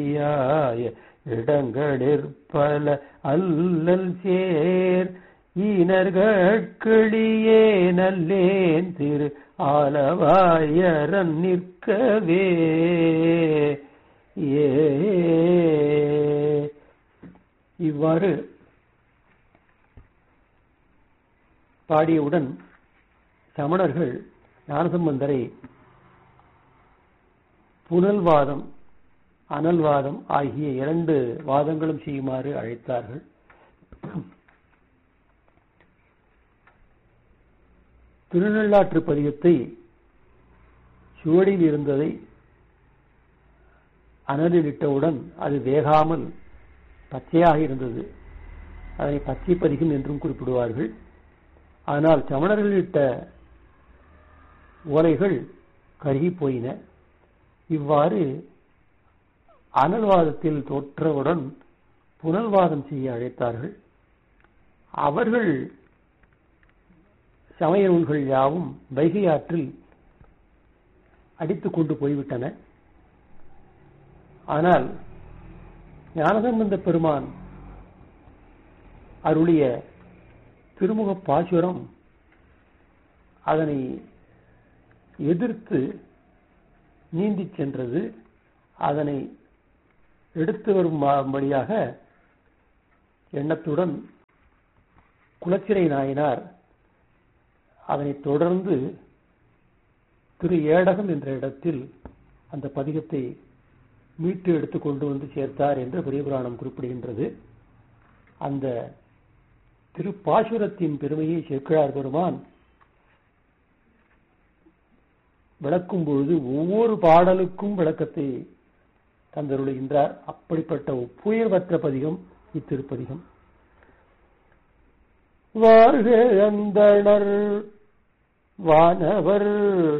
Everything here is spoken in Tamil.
யாய இடங்களிற்பல அல்லல் சேர் ஈனர்கட்கிளியே நல்லேன் திரு ஆலவாயரன் நிற்கவே ஏ இவ்வாறு பாடியவுடன் சமணர்கள் ஞானசம்பந்தரை புனல்வாதம் அனல்வாதம் ஆகிய இரண்டு வாதங்களும் செய்யுமாறு அழைத்தார்கள் திருநள்ளாற்று பதிகத்தை சுவடியில் இருந்ததை அனலிலிட்டவுடன் அது வேகாமல் பச்சையாக இருந்தது அதனை பச்சை பதிகம் என்றும் குறிப்பிடுவார்கள் ஆனால் சமணர்கள் இட்ட ஓலைகள் கருகி போயின இவ்வாறு அனல்வாதத்தில் தோற்றவுடன் புனல்வாதம் செய்ய அழைத்தார்கள் அவர்கள் சமய நூல்கள் யாவும் வைகை ஆற்றில் அடித்துக் கொண்டு போய்விட்டன ஆனால் ஞானசம்பந்த பெருமான் அருளிய திருமுக பாசுரம் அதனை எதிர்த்து நீந்தி சென்றது அதனை எடுத்து வரும்படியாக எண்ணத்துடன் குலச்சிறை நாயனார் அதனை தொடர்ந்து திரு ஏடகம் என்ற இடத்தில் அந்த பதிகத்தை மீட்டு எடுத்து கொண்டு வந்து சேர்த்தார் என்று பெரியபுராணம் குறிப்பிடுகின்றது அந்த திருப்பாசுரத்தின் பெருமையை சேக்கிழார் பெருமான் விளக்கும் பொழுது ஒவ்வொரு பாடலுக்கும் விளக்கத்தை தந்தருளுகின்றார் அப்படிப்பட்ட ஒப்புயர்வற்ற பதிகம் இத்திருப்பதிகம் வாழ்க அந்தணர் வானவர்